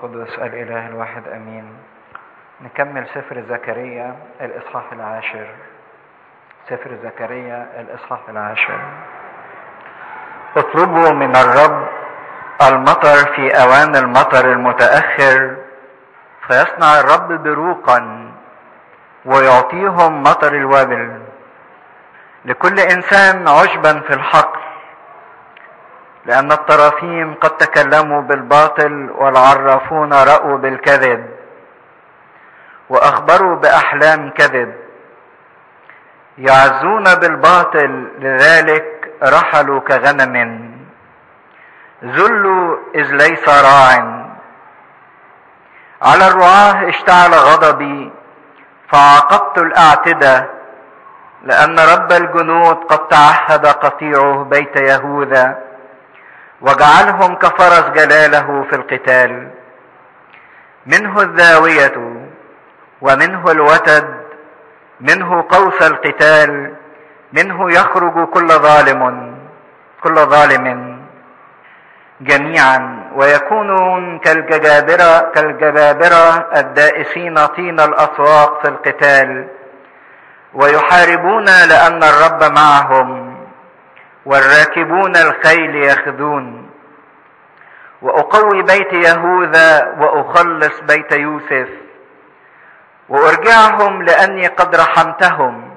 القدس الإله الواحد أمين نكمل سفر زكريا الإصحاح العاشر سفر زكريا الإصحاح العاشر اطلبوا من الرب المطر في أوان المطر المتأخر فيصنع الرب بروقا ويعطيهم مطر الوابل لكل إنسان عشبا في الحقل لأن الطرافيم قد تكلموا بالباطل والعرافون رأوا بالكذب وأخبروا بأحلام كذب يعزون بالباطل لذلك رحلوا كغنم ذلوا إذ ليس راع على الرعاة اشتعل غضبي فعاقبت الأعتدة لأن رب الجنود قد تعهد قطيعه بيت يهوذا وجعلهم كفرس جلاله في القتال منه الذاوية ومنه الوتد منه قوس القتال منه يخرج كل ظالم كل ظالم جميعا ويكونون كالجبابرة كالجبابرة الدائسين طين الأسواق في القتال ويحاربون لأن الرب معهم والراكبون الخيل يخذون وأقوي بيت يهوذا وأخلص بيت يوسف وأرجعهم لأني قد رحمتهم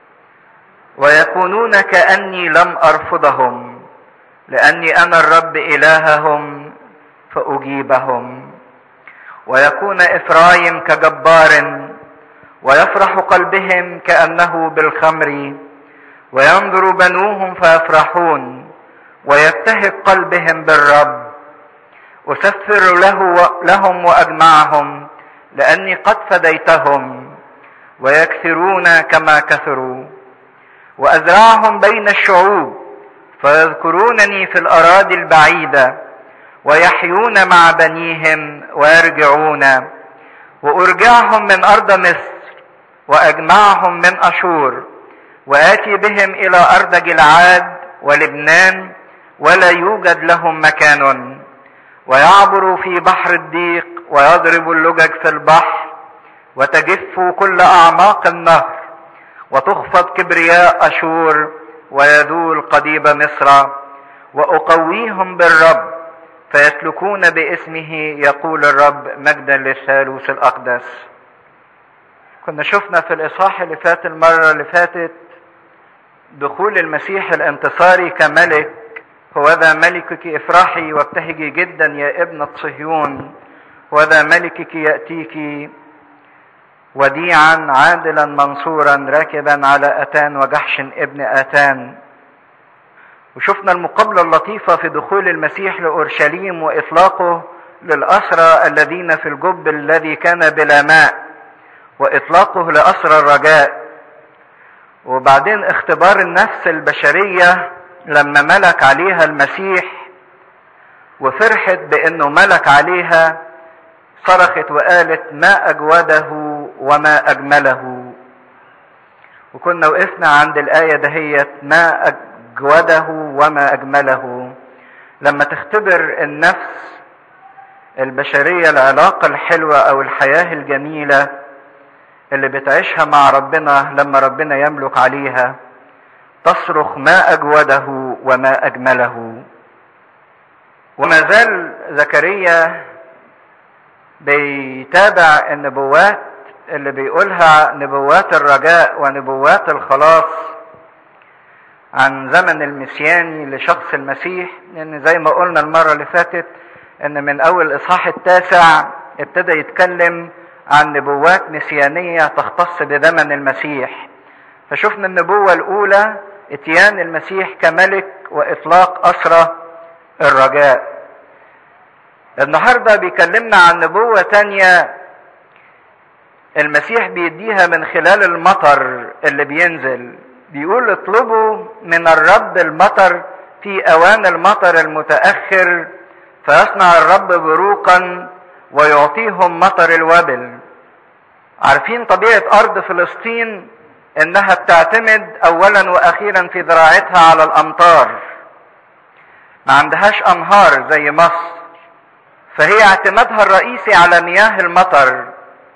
ويكونون كأني لم أرفضهم لأني أنا الرب إلههم فأجيبهم ويكون إفرايم كجبار ويفرح قلبهم كأنه بالخمر وينظر بنوهم فيفرحون ويبتهج قلبهم بالرب أسفر له لهم وأجمعهم لأني قد فديتهم ويكثرون كما كثروا وأزرعهم بين الشعوب فيذكرونني في الأراضي البعيدة ويحيون مع بنيهم ويرجعون وأرجعهم من أرض مصر وأجمعهم من أشور وآتي بهم إلى أرض جلعاد ولبنان ولا يوجد لهم مكان ويعبروا في بحر الضيق ويضرب اللجج في البحر وتجف كل أعماق النهر وتخفض كبرياء أشور ويذول قضيب مصر وأقويهم بالرب فيسلكون باسمه يقول الرب مجدا للثالوث الأقدس كنا شفنا في الإصحاح اللي فات المرة اللي فاتت دخول المسيح الانتصاري كملك هوذا ملكك افرحي وابتهجي جدا يا ابنة صهيون وذا ملكك يأتيك وديعا عادلا منصورا راكبا على أتان وجحش ابن أتان وشفنا المقابلة اللطيفة في دخول المسيح لأورشليم وإطلاقه للأسرى الذين في الجب الذي كان بلا ماء وإطلاقه لأسرى الرجاء وبعدين اختبار النفس البشرية لما ملك عليها المسيح وفرحت بانه ملك عليها صرخت وقالت ما اجوده وما اجمله وكنا وقفنا عند الايه دهيت ما اجوده وما اجمله لما تختبر النفس البشريه العلاقه الحلوه او الحياه الجميله اللي بتعيشها مع ربنا لما ربنا يملك عليها تصرخ ما اجوده وما اجمله وما زال زكريا بيتابع النبوات اللي بيقولها نبوات الرجاء ونبوات الخلاص عن زمن المسياني لشخص المسيح لان زي ما قلنا المره اللي فاتت ان من اول الاصحاح التاسع ابتدى يتكلم عن نبوات مسيانيه تختص بزمن المسيح فشفنا النبوه الاولى اتيان المسيح كملك واطلاق اسرى الرجاء النهارده بيكلمنا عن نبوه تانية المسيح بيديها من خلال المطر اللي بينزل بيقول اطلبوا من الرب المطر في اوان المطر المتاخر فيصنع الرب بروقا ويعطيهم مطر الوبل عارفين طبيعه ارض فلسطين انها بتعتمد اولا واخيرا في زراعتها على الامطار ما عندهاش انهار زي مصر فهي اعتمادها الرئيسي على مياه المطر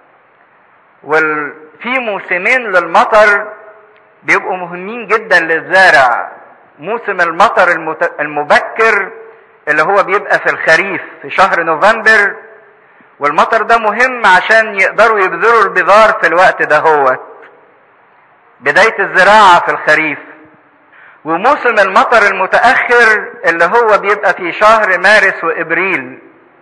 وفي موسمين للمطر بيبقوا مهمين جدا للزارع موسم المطر المبكر اللي هو بيبقى في الخريف في شهر نوفمبر والمطر ده مهم عشان يقدروا يبذروا البذار في الوقت ده هو بداية الزراعة في الخريف وموسم المطر المتأخر اللي هو بيبقى في شهر مارس وإبريل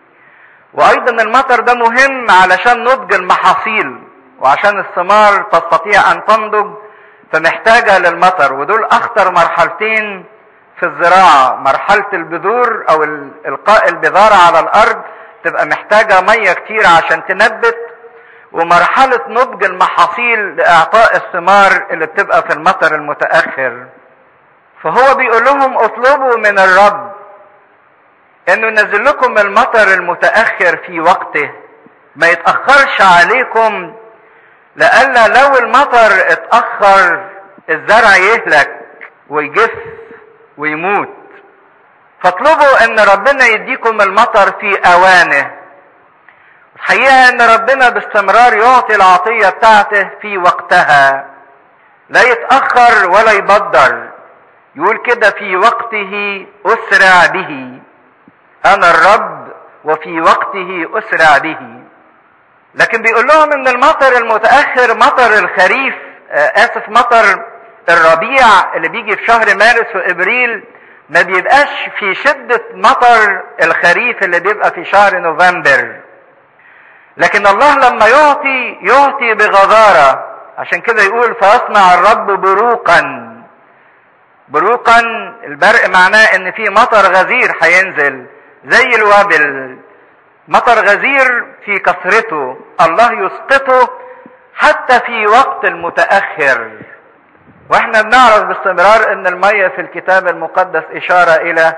وأيضا المطر ده مهم علشان نضج المحاصيل وعشان الثمار تستطيع أن تنضج فمحتاجة للمطر ودول أخطر مرحلتين في الزراعة مرحلة البذور أو إلقاء البذار على الأرض تبقى محتاجة مية كتير عشان تنبت ومرحلة نضج المحاصيل لإعطاء الثمار اللي بتبقى في المطر المتأخر فهو بيقول لهم اطلبوا من الرب انه ينزل لكم المطر المتأخر في وقته ما يتأخرش عليكم لألا لو المطر اتأخر الزرع يهلك ويجف ويموت فاطلبوا ان ربنا يديكم المطر في اوانه الحقيقة ان ربنا باستمرار يعطي العطية بتاعته في وقتها لا يتأخر ولا يبدر يقول كده في وقته اسرع به انا الرب وفي وقته اسرع به لكن بيقول لهم ان المطر المتاخر مطر الخريف اسف مطر الربيع اللي بيجي في شهر مارس وابريل ما بيبقاش في شدة مطر الخريف اللي بيبقى في شهر نوفمبر لكن الله لما يعطي يعطي بغزارة عشان كده يقول فيصنع الرب بروقا بروقا البرق معناه ان في مطر غزير هينزل زي الوابل مطر غزير في كثرته الله يسقطه حتى في وقت المتأخر واحنا بنعرف باستمرار ان المية في الكتاب المقدس اشارة الى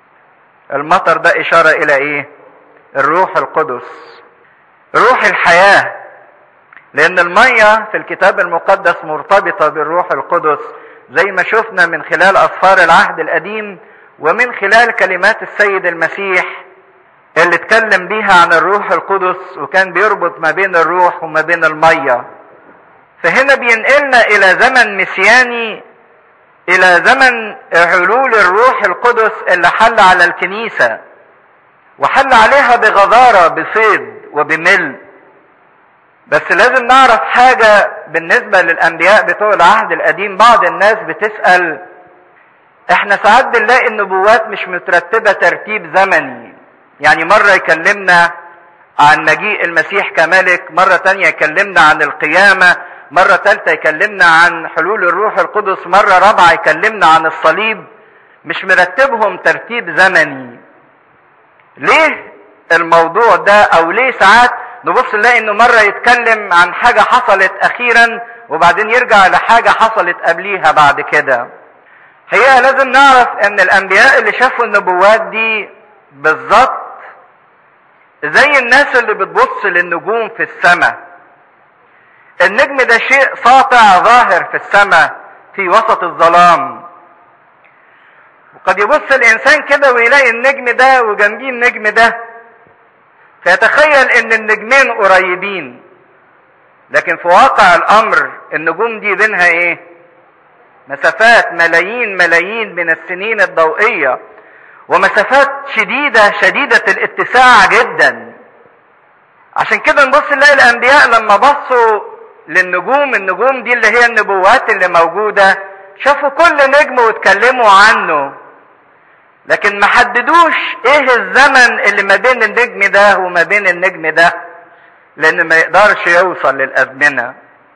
المطر ده اشارة الى ايه الروح القدس روح الحياة لان المية في الكتاب المقدس مرتبطة بالروح القدس زي ما شفنا من خلال اسفار العهد القديم ومن خلال كلمات السيد المسيح اللي اتكلم بيها عن الروح القدس وكان بيربط ما بين الروح وما بين الميه فهنا بينقلنا الى زمن مسياني الى زمن حلول الروح القدس اللي حل على الكنيسه وحل عليها بغزاره بفيض وبملء بس لازم نعرف حاجه بالنسبه للانبياء بتوع العهد القديم بعض الناس بتسال احنا ساعات بنلاقي النبوات مش مترتبه ترتيب زمني يعني مره يكلمنا عن مجيء المسيح كملك مرة تانية يكلمنا عن القيامة مرة تالتة يكلمنا عن حلول الروح القدس مرة رابعة يكلمنا عن الصليب مش مرتبهم ترتيب زمني ليه الموضوع ده او ليه ساعات نبص نلاقي انه مرة يتكلم عن حاجة حصلت اخيرا وبعدين يرجع لحاجة حصلت قبليها بعد كده هي لازم نعرف ان الانبياء اللي شافوا النبوات دي بالظبط زي الناس اللي بتبص للنجوم في السماء النجم ده شيء ساطع ظاهر في السماء في وسط الظلام وقد يبص الانسان كده ويلاقي النجم ده وجنبيه النجم ده فيتخيل ان النجمين قريبين لكن في واقع الامر النجوم دي بينها ايه مسافات ملايين ملايين من السنين الضوئيه ومسافات شديدة شديدة الاتساع جدا عشان كده نبص نلاقي الانبياء لما بصوا للنجوم النجوم دي اللي هي النبوات اللي موجودة شافوا كل نجم واتكلموا عنه لكن ما حددوش ايه الزمن اللي ما بين النجم ده وما بين النجم ده لان ما يقدرش يوصل للازمنة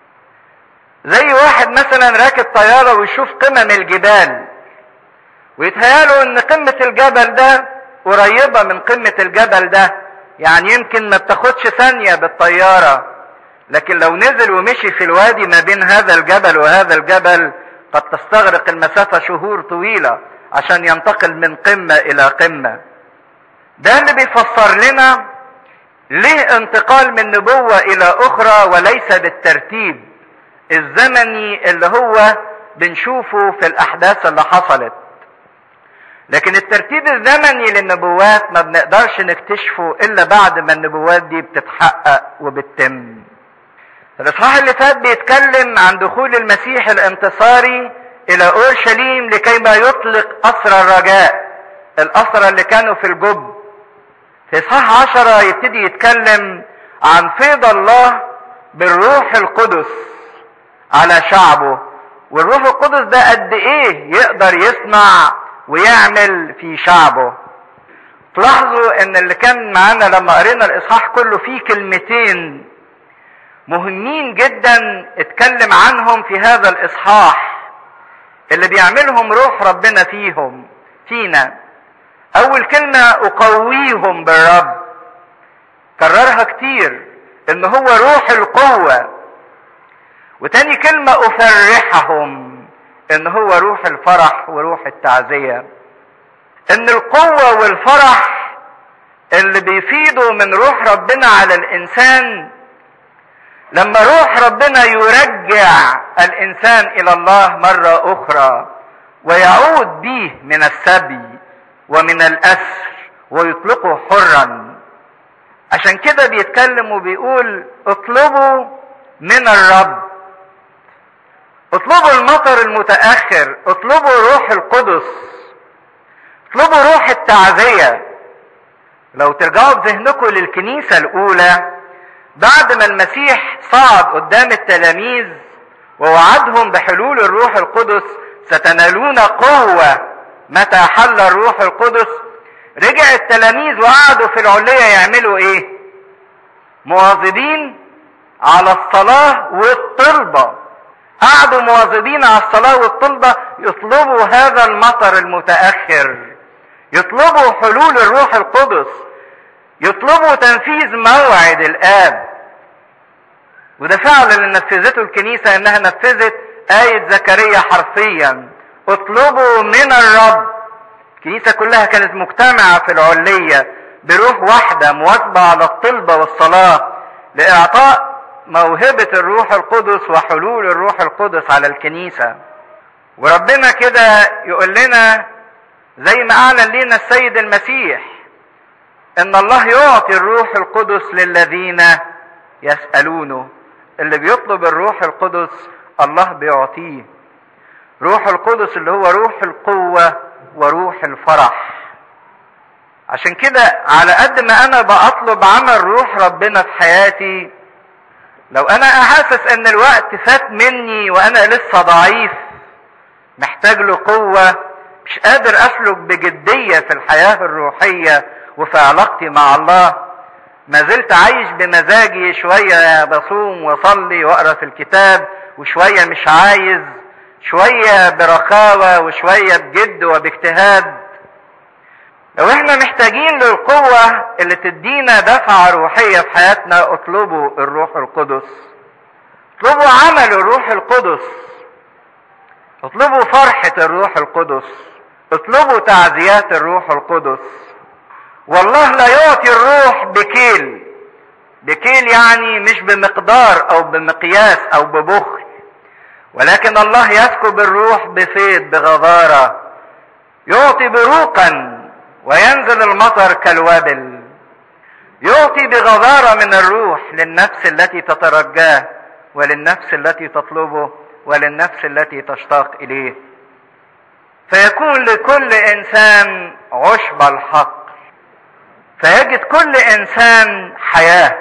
زي واحد مثلا راكب طيارة ويشوف قمم الجبال ويتهيألوا ان قمة الجبل ده قريبة من قمة الجبل ده يعني يمكن ما بتاخدش ثانية بالطيارة لكن لو نزل ومشي في الوادي ما بين هذا الجبل وهذا الجبل قد تستغرق المسافة شهور طويلة عشان ينتقل من قمة إلى قمة ده اللي بيفسر لنا ليه انتقال من نبوة إلى أخرى وليس بالترتيب الزمني اللي هو بنشوفه في الأحداث اللي حصلت لكن الترتيب الزمني للنبوات ما بنقدرش نكتشفه الا بعد ما النبوات دي بتتحقق وبتتم الاصحاح اللي فات بيتكلم عن دخول المسيح الانتصاري الى اورشليم لكي ما يطلق اسرى الرجاء الاسرى اللي كانوا في الجب في اصحاح عشرة يبتدي يتكلم عن فيض الله بالروح القدس على شعبه والروح القدس ده قد ايه يقدر يصنع ويعمل في شعبه تلاحظوا ان اللي كان معانا لما قرينا الاصحاح كله فيه كلمتين مهمين جدا اتكلم عنهم في هذا الاصحاح اللي بيعملهم روح ربنا فيهم فينا اول كلمة اقويهم بالرب كررها كتير ان هو روح القوة وتاني كلمة افرحهم ان هو روح الفرح وروح التعزية ان القوة والفرح اللي بيفيضوا من روح ربنا على الانسان لما روح ربنا يرجع الانسان الى الله مرة اخرى ويعود به من السبي ومن الاسر ويطلقه حرا عشان كده بيتكلم وبيقول اطلبوا من الرب اطلبوا المطر المتاخر اطلبوا روح القدس اطلبوا روح التعزيه لو ترجعوا بذهنكم للكنيسه الاولى بعد ما المسيح صعد قدام التلاميذ ووعدهم بحلول الروح القدس ستنالون قوه متى حل الروح القدس رجع التلاميذ وقعدوا في العليه يعملوا ايه مواظبين على الصلاه والطلبه قعدوا مواظبين على الصلاة والطلبة يطلبوا هذا المطر المتأخر يطلبوا حلول الروح القدس يطلبوا تنفيذ موعد الآب وده فعلا اللي نفذته الكنيسة انها نفذت آية زكريا حرفيا اطلبوا من الرب الكنيسة كلها كانت مجتمعة في العلية بروح واحدة مواظبة على الطلبة والصلاة لإعطاء موهبة الروح القدس وحلول الروح القدس على الكنيسة وربنا كده يقول لنا زي ما أعلن لنا السيد المسيح إن الله يعطي الروح القدس للذين يسألونه اللي بيطلب الروح القدس الله بيعطيه روح القدس اللي هو روح القوة وروح الفرح عشان كده على قد ما أنا بطلب عمل روح ربنا في حياتي لو انا حاسس ان الوقت فات مني وانا لسه ضعيف محتاج له قوة مش قادر اسلك بجدية في الحياة الروحية وفي علاقتي مع الله ما زلت عايش بمزاجي شوية بصوم واصلي واقرا في الكتاب وشوية مش عايز شوية برخاوة وشوية بجد وباجتهاد لو احنا محتاجين للقوة اللي تدينا دفعة روحية في حياتنا اطلبوا الروح القدس اطلبوا عمل الروح القدس اطلبوا فرحة الروح القدس اطلبوا تعزيات الروح القدس والله لا يعطي الروح بكيل بكيل يعني مش بمقدار او بمقياس او ببخل ولكن الله يسكب الروح بفيض بغضارة يعطي بروقا وينزل المطر كالوابل يعطي بغضارة من الروح للنفس التي تترجاه وللنفس التي تطلبه وللنفس التي تشتاق إليه فيكون لكل إنسان عشب الحق فيجد كل إنسان حياة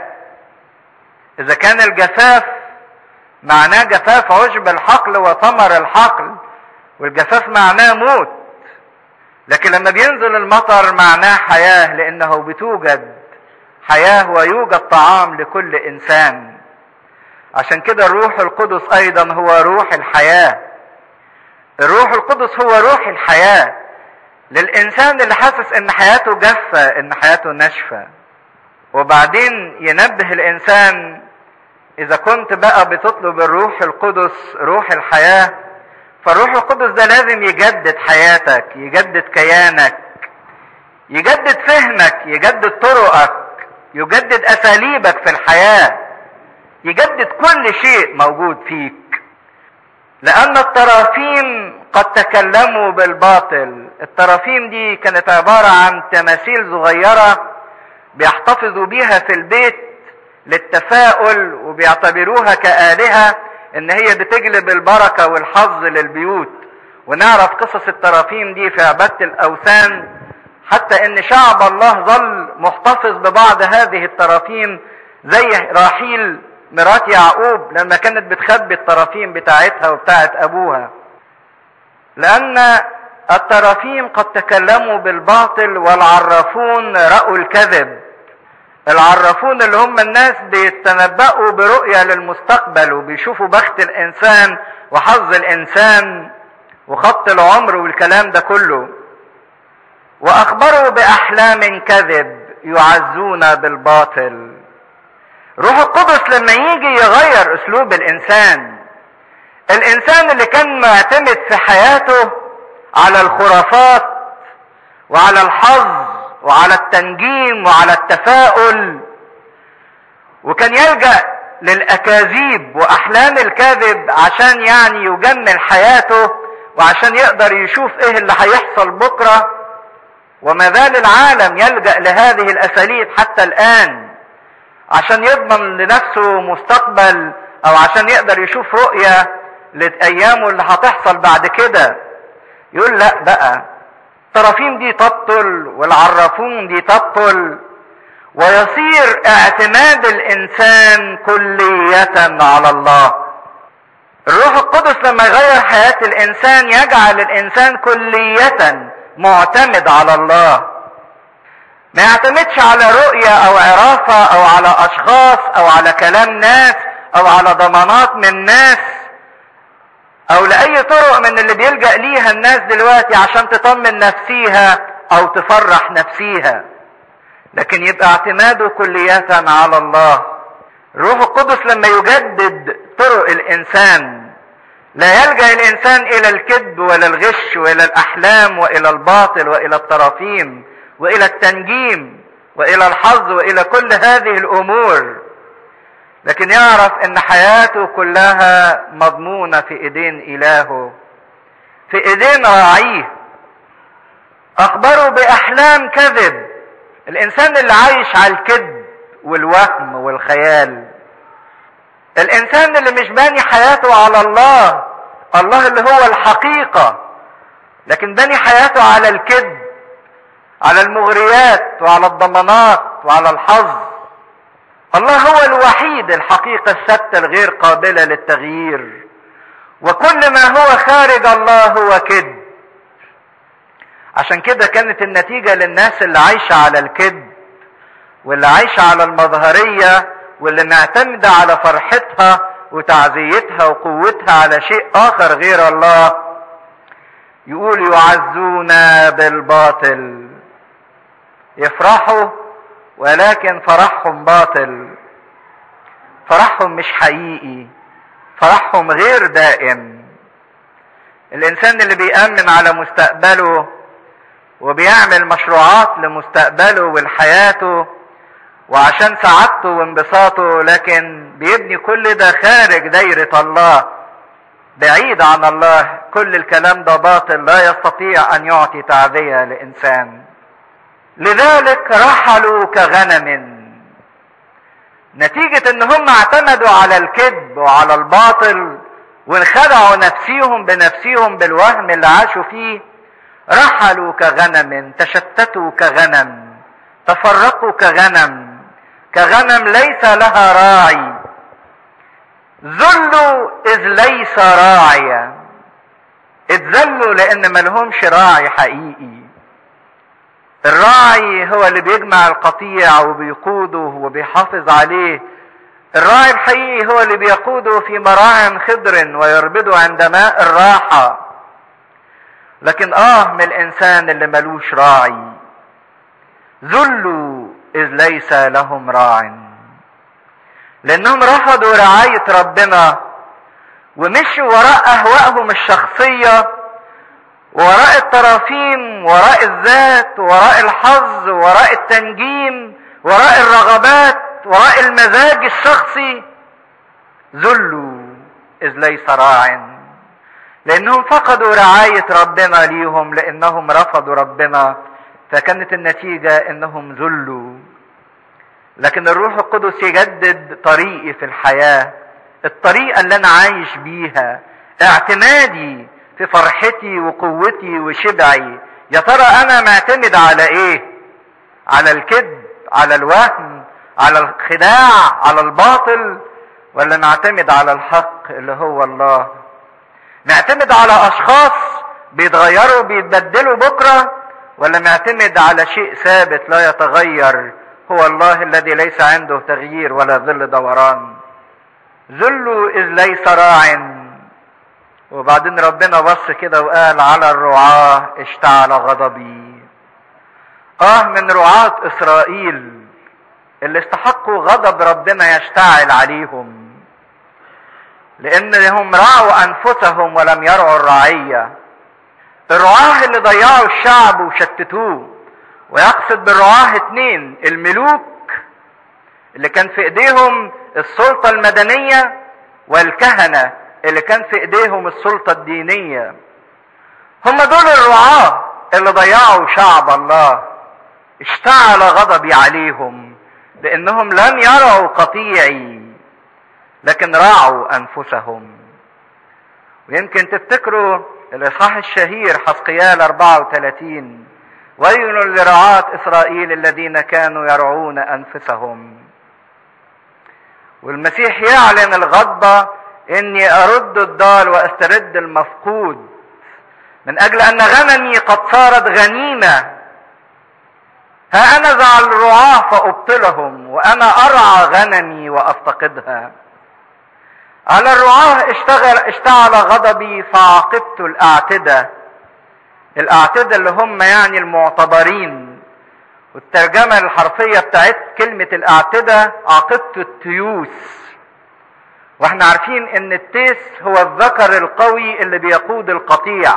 إذا كان الجفاف معناه جفاف عشب الحقل وثمر الحقل والجفاف معناه موت لكن لما بينزل المطر معناه حياة لأنه بتوجد حياة ويوجد طعام لكل إنسان عشان كده الروح القدس أيضا هو روح الحياة الروح القدس هو روح الحياة للإنسان اللي حاسس إن حياته جافة إن حياته ناشفة وبعدين ينبه الإنسان إذا كنت بقى بتطلب الروح القدس روح الحياة فالروح القدس ده لازم يجدد حياتك يجدد كيانك يجدد فهمك يجدد طرقك يجدد اساليبك في الحياه يجدد كل شيء موجود فيك لأن الترافيم قد تكلموا بالباطل الترافيم دي كانت عبارة عن تماثيل صغيرة بيحتفظوا بيها في البيت للتفاؤل وبيعتبروها كآلهة ان هي بتجلب البركة والحظ للبيوت ونعرف قصص الترافيم دي في عبادة الاوثان حتى ان شعب الله ظل محتفظ ببعض هذه الترافيم زي راحيل مرات يعقوب لما كانت بتخبي الترافيم بتاعتها وبتاعت ابوها لان الترافيم قد تكلموا بالباطل والعرافون رأوا الكذب العرافون اللي هم الناس بيتنبأوا برؤية للمستقبل وبيشوفوا بخت الإنسان وحظ الإنسان وخط العمر والكلام ده كله وأخبروا بأحلام كذب يعزون بالباطل روح القدس لما يجي يغير أسلوب الإنسان الإنسان اللي كان معتمد في حياته على الخرافات وعلى الحظ وعلى التنجيم وعلى التفاؤل وكان يلجا للاكاذيب واحلام الكذب عشان يعني يجمل حياته وعشان يقدر يشوف ايه اللي هيحصل بكره وما زال العالم يلجا لهذه الاساليب حتى الان عشان يضمن لنفسه مستقبل او عشان يقدر يشوف رؤيه لايامه اللي هتحصل بعد كده يقول لا بقى الطرافيم دي تبطل والعرافون دي تبطل ويصير اعتماد الانسان كلية على الله الروح القدس لما يغير حياة الانسان يجعل الانسان كلية معتمد على الله ما يعتمدش على رؤية او عرافة او على اشخاص او على كلام ناس او على ضمانات من ناس او لاي طرق من اللي بيلجأ ليها الناس دلوقتي عشان تطمن نفسيها او تفرح نفسيها لكن يبقى اعتماده كلية على الله الروح القدس لما يجدد طرق الانسان لا يلجأ الانسان الى الكذب ولا الغش والى الاحلام والى الباطل والى التراثيم والى التنجيم والى الحظ والى كل هذه الامور لكن يعرف ان حياته كلها مضمونه في ايدين الهه في ايدين راعيه اخبره باحلام كذب الانسان اللي عايش على الكذب والوهم والخيال الانسان اللي مش باني حياته على الله الله اللي هو الحقيقه لكن بني حياته على الكذب على المغريات وعلى الضمانات وعلى الحظ الله هو الوحيد الحقيقة الثابتة الغير قابلة للتغيير وكل ما هو خارج الله هو كذب عشان كده كانت النتيجة للناس اللي عايشة على الكذب واللي عايشة على المظهرية واللي معتمدة على فرحتها وتعزيتها وقوتها على شيء آخر غير الله يقول يعزون بالباطل يفرحوا ولكن فرحهم باطل فرحهم مش حقيقي فرحهم غير دائم الانسان اللي بيأمن على مستقبله وبيعمل مشروعات لمستقبله ولحياته وعشان سعادته وانبساطه لكن بيبني كل ده خارج دايرة الله بعيد عن الله كل الكلام ده باطل لا يستطيع ان يعطي تعزية لانسان لذلك رحلوا كغنم نتيجة ان هم اعتمدوا على الكذب وعلى الباطل وانخدعوا نفسيهم بنفسيهم بالوهم اللي عاشوا فيه رحلوا كغنم تشتتوا كغنم تفرقوا كغنم كغنم ليس لها راعي ذلوا اذ ليس راعيا اتذلوا لان ملهمش راعي حقيقي الراعي هو اللي بيجمع القطيع وبيقوده وبيحافظ عليه الراعي الحقيقي هو اللي بيقوده في مراع خضر ويربده عند ماء الراحة لكن اه من الانسان اللي ملوش راعي ذلوا اذ ليس لهم راع لانهم رفضوا رعاية ربنا ومشوا وراء اهوائهم الشخصيه وراء التراثيم وراء الذات وراء الحظ وراء التنجيم وراء الرغبات وراء المزاج الشخصي ذلوا اذ ليس راع لانهم فقدوا رعاية ربنا ليهم لانهم رفضوا ربنا فكانت النتيجة انهم ذلوا لكن الروح القدس يجدد طريقي في الحياة الطريقة اللي انا عايش بيها اعتمادي في فرحتي وقوتي وشبعي يا ترى انا معتمد على ايه على الكذب على الوهم على الخداع على الباطل ولا نعتمد على الحق اللي هو الله نعتمد على اشخاص بيتغيروا بيتبدلوا بكره ولا نعتمد على شيء ثابت لا يتغير هو الله الذي ليس عنده تغيير ولا ظل دوران ذل اذ ليس راع وبعدين ربنا بص كده وقال على الرعاة اشتعل غضبي اه من رعاة اسرائيل اللي استحقوا غضب ربنا يشتعل عليهم لانهم رعوا انفسهم ولم يرعوا الرعيه الرعاه اللي ضيعوا الشعب وشتتوه ويقصد بالرعاه اتنين الملوك اللي كان في ايديهم السلطه المدنيه والكهنه اللي كان في ايديهم السلطه الدينيه هم دول الرعاه اللي ضيعوا شعب الله اشتعل غضبي عليهم لانهم لم يرعوا قطيعي لكن راعوا انفسهم ويمكن تفتكروا الاصحاح الشهير حسقيال 34 ويل لرعاة اسرائيل الذين كانوا يرعون انفسهم والمسيح يعلن الغضبة اني ارد الضال واسترد المفقود من اجل ان غنمي قد صارت غنيمه ها انا ذا الرعاة فابطلهم وانا ارعى غنمي وافتقدها على الرعاة اشتغل اشتعل غضبي فعاقبت الاعتدة الاعتدة اللي هم يعني المعتبرين والترجمة الحرفية بتاعت كلمة الاعتدة عاقبت التيوس واحنا عارفين ان التيس هو الذكر القوي اللي بيقود القطيع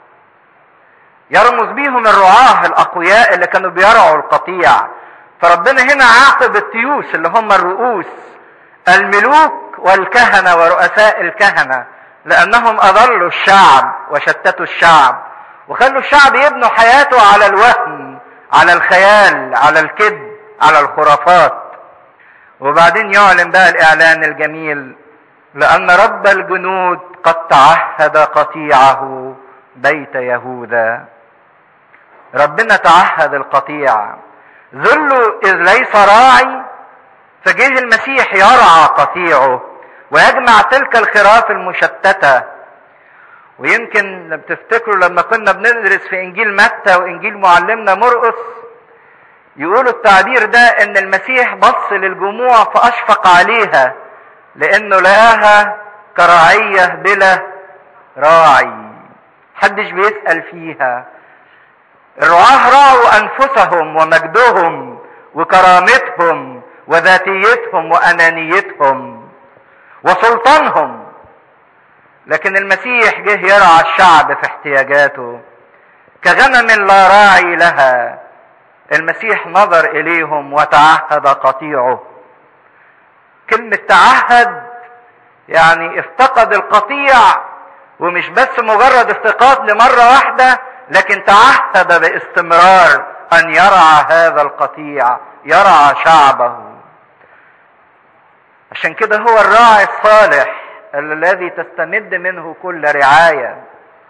يرمز بيهم الرعاة الأقوياء اللي كانوا بيرعوا القطيع فربنا هنا عاقب التيوس اللي هم الرؤوس الملوك والكهنة ورؤساء الكهنة لأنهم أضلوا الشعب وشتتوا الشعب وخلوا الشعب يبنوا حياته على الوهم على الخيال على الكذب على الخرافات وبعدين يعلن بقى الإعلان الجميل لأن رب الجنود قد تعهد قطيعه بيت يهوذا ربنا تعهد القطيع ذل إذ ليس راعي فجه المسيح يرعى قطيعه ويجمع تلك الخراف المشتتة ويمكن لم تفتكروا لما كنا بندرس في انجيل متى وانجيل معلمنا مرقس يقولوا التعبير ده ان المسيح بص للجموع فاشفق عليها لانه لقاها كراعية بلا راعي محدش بيسأل فيها الرعاة راعوا انفسهم ومجدهم وكرامتهم وذاتيتهم وانانيتهم وسلطانهم لكن المسيح جه يرعى الشعب في احتياجاته كغنم لا راعي لها المسيح نظر اليهم وتعهد قطيعه كلمة تعهد يعني افتقد القطيع ومش بس مجرد افتقاد لمرة واحدة لكن تعهد باستمرار ان يرعى هذا القطيع يرعى شعبه عشان كده هو الراعي الصالح الذي تستمد منه كل رعاية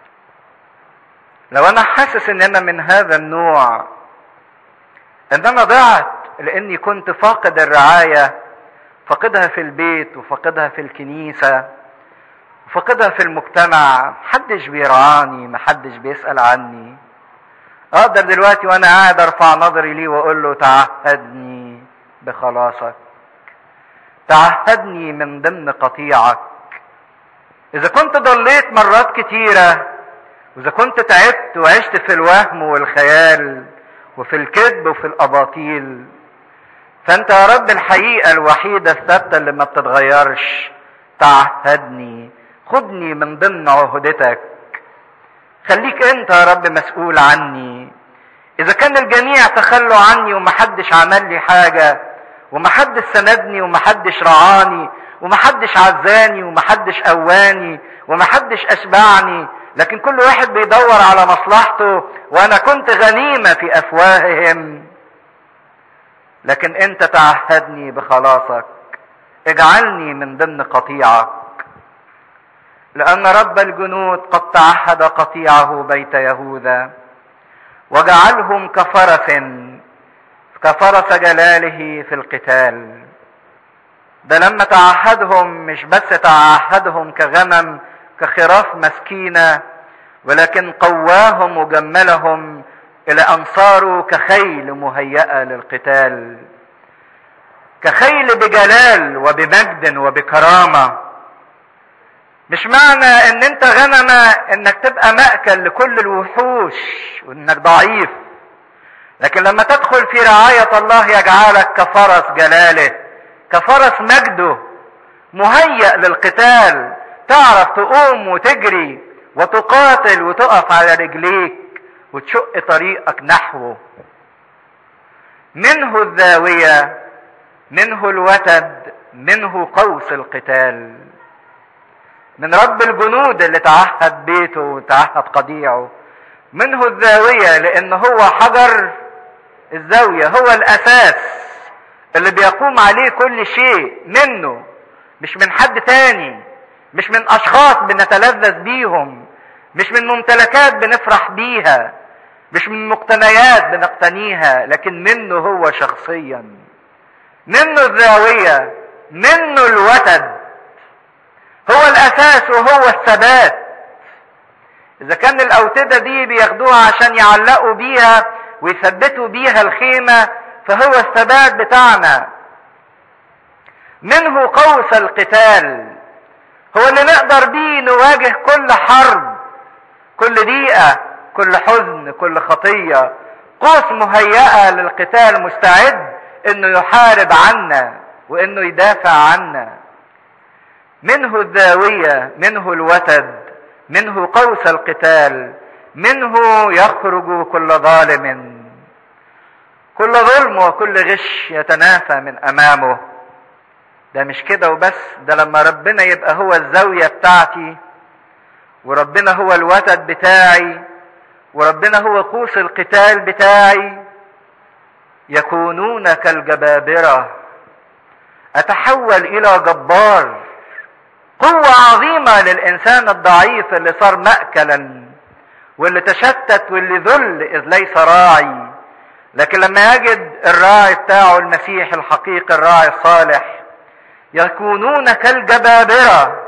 لو انا حاسس ان انا من هذا النوع ان انا ضعت لاني كنت فاقد الرعاية فاقدها في البيت وفاقدها في الكنيسة وفاقدها في المجتمع محدش بيرعاني محدش بيسأل عني اقدر دلوقتي وانا قاعد ارفع نظري ليه واقول له تعهدني بخلاصك تعهدني من ضمن قطيعك اذا كنت ضليت مرات كتيرة واذا كنت تعبت وعشت في الوهم والخيال وفي الكذب وفي الاباطيل فانت يا رب الحقيقة الوحيدة الثابتة اللي ما بتتغيرش تعهدني خدني من ضمن عهدتك خليك انت يا رب مسؤول عني اذا كان الجميع تخلوا عني ومحدش عمل لي حاجة ومحدش سندني ومحدش رعاني ومحدش عزاني ومحدش قواني ومحدش اشبعني لكن كل واحد بيدور على مصلحته وانا كنت غنيمة في افواههم لكن انت تعهدني بخلاصك اجعلني من ضمن قطيعك لان رب الجنود قد تعهد قطيعه بيت يهوذا وجعلهم كفرس كفرس جلاله في القتال ده لما تعهدهم مش بس تعهدهم كغنم كخراف مسكينة ولكن قواهم وجملهم إلى أن صاروا كخيل مهيئة للقتال كخيل بجلال وبمجد وبكرامة مش معنى ان انت غنمة انك تبقى مأكل لكل الوحوش وانك ضعيف لكن لما تدخل في رعاية الله يجعلك كفرس جلاله كفرس مجده مهيأ للقتال تعرف تقوم وتجري وتقاتل وتقف على رجليك وتشق طريقك نحوه منه الزاوية منه الوتد منه قوس القتال من رب الجنود اللي تعهد بيته وتعهد قضيعه منه الزاوية لان هو حجر الزاوية هو الاساس اللي بيقوم عليه كل شيء منه مش من حد تاني مش من اشخاص بنتلذذ بيهم مش من ممتلكات بنفرح بيها مش من مقتنيات بنقتنيها لكن منه هو شخصيا منه الزاوية منه الوتد هو الاساس وهو الثبات اذا كان الاوتدة دي بياخدوها عشان يعلقوا بيها ويثبتوا بيها الخيمة فهو الثبات بتاعنا منه قوس القتال هو اللي نقدر بيه نواجه كل حرب كل ضيقة كل حزن كل خطية قوس مهيئة للقتال مستعد انه يحارب عنا وانه يدافع عنا منه الزاوية منه الوتد منه قوس القتال منه يخرج كل ظالم كل ظلم وكل غش يتنافى من امامه ده مش كده وبس ده لما ربنا يبقى هو الزاوية بتاعتي وربنا هو الوتد بتاعي وربنا هو قوس القتال بتاعي يكونون كالجبابرة أتحول إلى جبار قوة عظيمة للإنسان الضعيف اللي صار مأكلا واللي تشتت واللي ذل إذ ليس راعي لكن لما يجد الراعي بتاعه المسيح الحقيقي الراعي الصالح يكونون كالجبابرة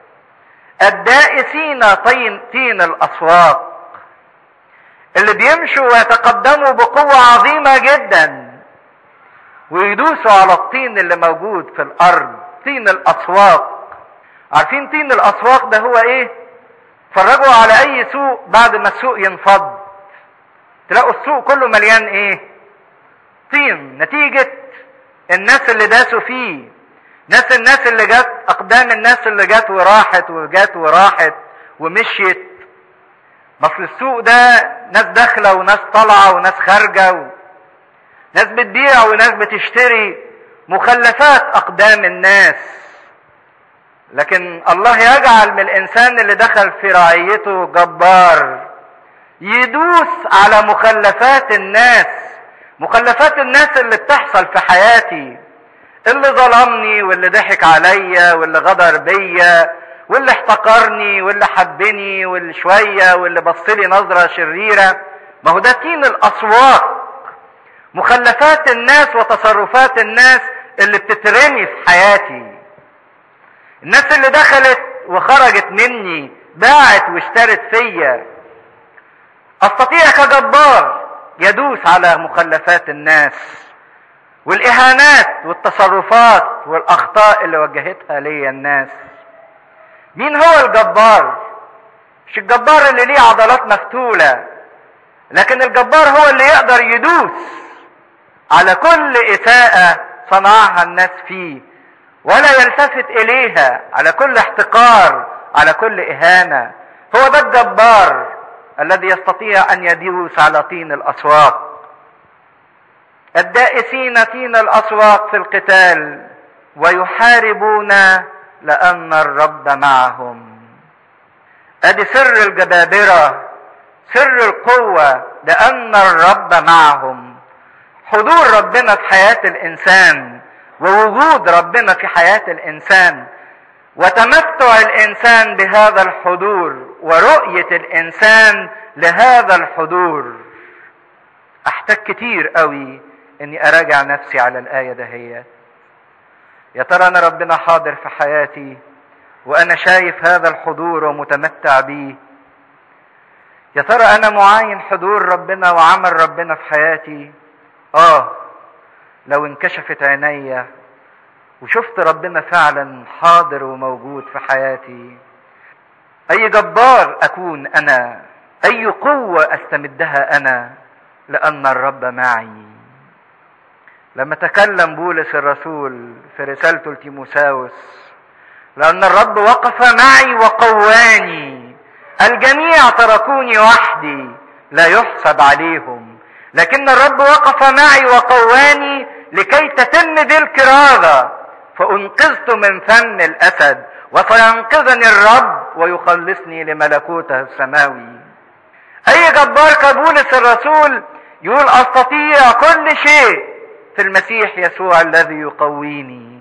الدائسين طين طين الأسواق اللي بيمشوا ويتقدموا بقوة عظيمة جدا ويدوسوا على الطين اللي موجود في الأرض طين الأسواق عارفين طين الأسواق ده هو إيه؟ اتفرجوا على أي سوق بعد ما السوق ينفض تلاقوا السوق كله مليان إيه؟ طين نتيجة الناس اللي داسوا فيه ناس الناس اللي جت اقدام الناس اللي جت وراحت وجت وراحت ومشيت اصل السوق ده ناس داخله وناس طالعه وناس خارجه و... ناس بتبيع وناس بتشتري مخلفات اقدام الناس لكن الله يجعل من الانسان اللي دخل في رعيته جبار يدوس على مخلفات الناس مخلفات الناس اللي بتحصل في حياتي اللي ظلمني واللي ضحك عليا واللي غدر بيا واللي احتقرني واللي حبني واللي شوية واللي بصلي نظرة شريرة ما هو ده تين الأسواق مخلفات الناس وتصرفات الناس اللي بتترمي في حياتي الناس اللي دخلت وخرجت مني باعت واشترت فيا استطيع كجبار يدوس على مخلفات الناس والاهانات والتصرفات والاخطاء اللي وجهتها ليا الناس مين هو الجبار مش الجبار اللي ليه عضلات مفتولة لكن الجبار هو اللي يقدر يدوس على كل إساءة صنعها الناس فيه ولا يلتفت إليها على كل احتقار على كل إهانة هو ده الجبار الذي يستطيع أن يدوس على طين الأسواق الدائسين طين الأسواق في القتال ويحاربون لان الرب معهم ادي سر الجبابره سر القوه لان الرب معهم حضور ربنا في حياه الانسان ووجود ربنا في حياه الانسان وتمتع الانسان بهذا الحضور ورؤيه الانسان لهذا الحضور احتاج كتير قوي اني اراجع نفسي على الايه دهيت يا ترى انا ربنا حاضر في حياتي وانا شايف هذا الحضور ومتمتع بيه يا ترى انا معاين حضور ربنا وعمل ربنا في حياتي اه لو انكشفت عينيا وشفت ربنا فعلا حاضر وموجود في حياتي اي جبار اكون انا اي قوه استمدها انا لان الرب معي لما تكلم بولس الرسول في رسالته لتيموساوس لأن الرب وقف معي وقواني الجميع تركوني وحدي لا يحسب عليهم لكن الرب وقف معي وقواني لكي تتم ذي الكرازة فأنقذت من فم الأسد وسينقذني الرب ويخلصني لملكوته السماوي أي جبار كبولس الرسول يقول أستطيع كل شيء في المسيح يسوع الذي يقويني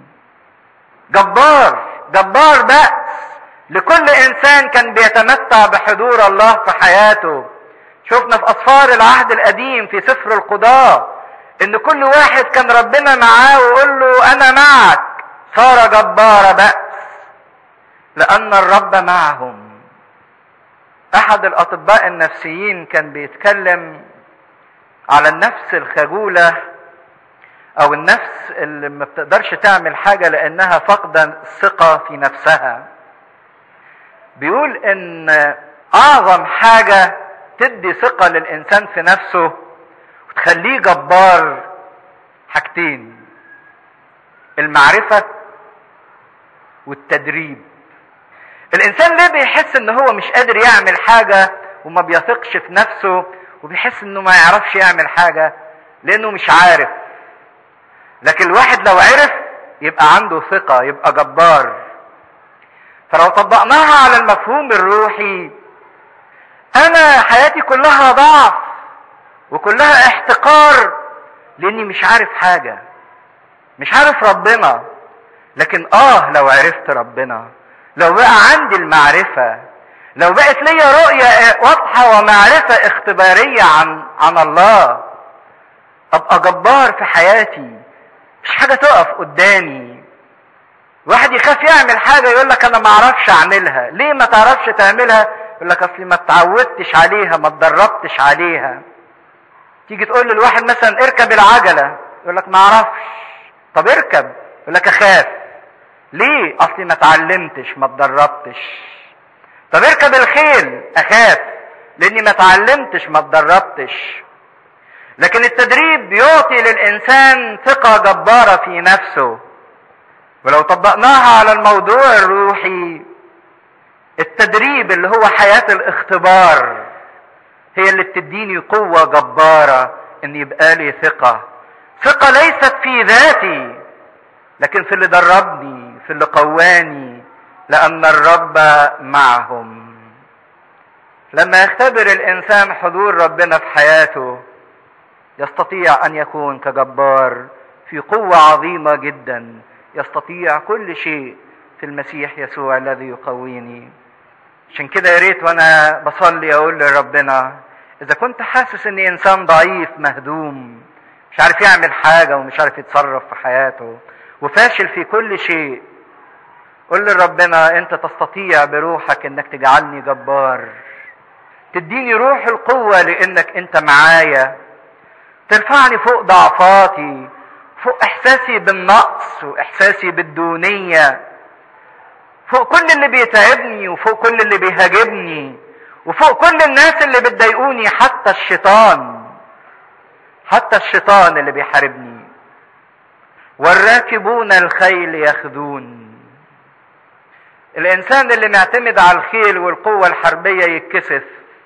جبار جبار بأس لكل انسان كان بيتمتع بحضور الله في حياته شفنا في اسفار العهد القديم في سفر القضاء ان كل واحد كان ربنا معاه ويقول له انا معك صار جبار بأس لان الرب معهم احد الاطباء النفسيين كان بيتكلم على النفس الخجوله او النفس اللي ما بتقدرش تعمل حاجة لانها فاقدة الثقة في نفسها بيقول ان اعظم حاجة تدي ثقة للانسان في نفسه وتخليه جبار حاجتين المعرفة والتدريب الانسان ليه بيحس ان هو مش قادر يعمل حاجة وما بيثقش في نفسه وبيحس انه ما يعرفش يعمل حاجة لانه مش عارف لكن الواحد لو عرف يبقى عنده ثقة يبقى جبار فلو طبقناها على المفهوم الروحي انا حياتي كلها ضعف وكلها احتقار لاني مش عارف حاجة مش عارف ربنا لكن اه لو عرفت ربنا لو بقى عندي المعرفة لو بقت ليا رؤية واضحة ومعرفة اختبارية عن عن الله ابقى جبار في حياتي مش حاجة تقف قدامي واحد يخاف يعمل حاجة يقول لك انا ما اعرفش اعملها ليه ما تعرفش تعملها يقول لك اصلي ما اتعودتش عليها ما اتدربتش عليها تيجي تقول للواحد مثلا اركب العجلة يقول لك ما اعرفش طب اركب يقول لك اخاف ليه اصلي ما اتعلمتش ما اتدربتش طب اركب الخيل اخاف لاني ما اتعلمتش ما اتدربتش لكن التدريب يعطي للانسان ثقه جباره في نفسه ولو طبقناها على الموضوع الروحي التدريب اللي هو حياه الاختبار هي اللي بتديني قوه جباره ان يبقى لي ثقه ثقه ليست في ذاتي لكن في اللي دربني في اللي قواني لان الرب معهم لما يختبر الانسان حضور ربنا في حياته يستطيع ان يكون كجبار في قوه عظيمه جدا يستطيع كل شيء في المسيح يسوع الذي يقويني عشان كده يا ريت وانا بصلي اقول لربنا اذا كنت حاسس اني انسان ضعيف مهدوم مش عارف يعمل حاجه ومش عارف يتصرف في حياته وفاشل في كل شيء قل لربنا انت تستطيع بروحك انك تجعلني جبار تديني روح القوه لانك انت معايا ترفعني فوق ضعفاتي فوق احساسي بالنقص واحساسي بالدونيه فوق كل اللي بيتعبني وفوق كل اللي بيهاجمني وفوق كل الناس اللي بتضايقوني حتى الشيطان حتى الشيطان اللي بيحاربني والراكبون الخيل ياخذون الانسان اللي معتمد على الخيل والقوه الحربيه يتكسف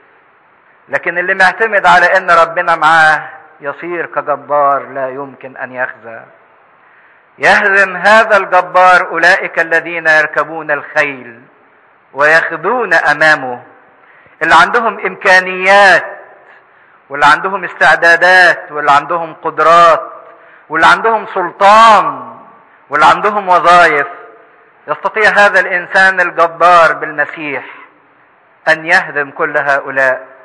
لكن اللي معتمد على ان ربنا معاه يصير كجبار لا يمكن ان يخزى يهزم هذا الجبار اولئك الذين يركبون الخيل ويخذون امامه اللي عندهم امكانيات واللي عندهم استعدادات واللي عندهم قدرات واللي عندهم سلطان واللي عندهم وظائف يستطيع هذا الانسان الجبار بالمسيح ان يهدم كل هؤلاء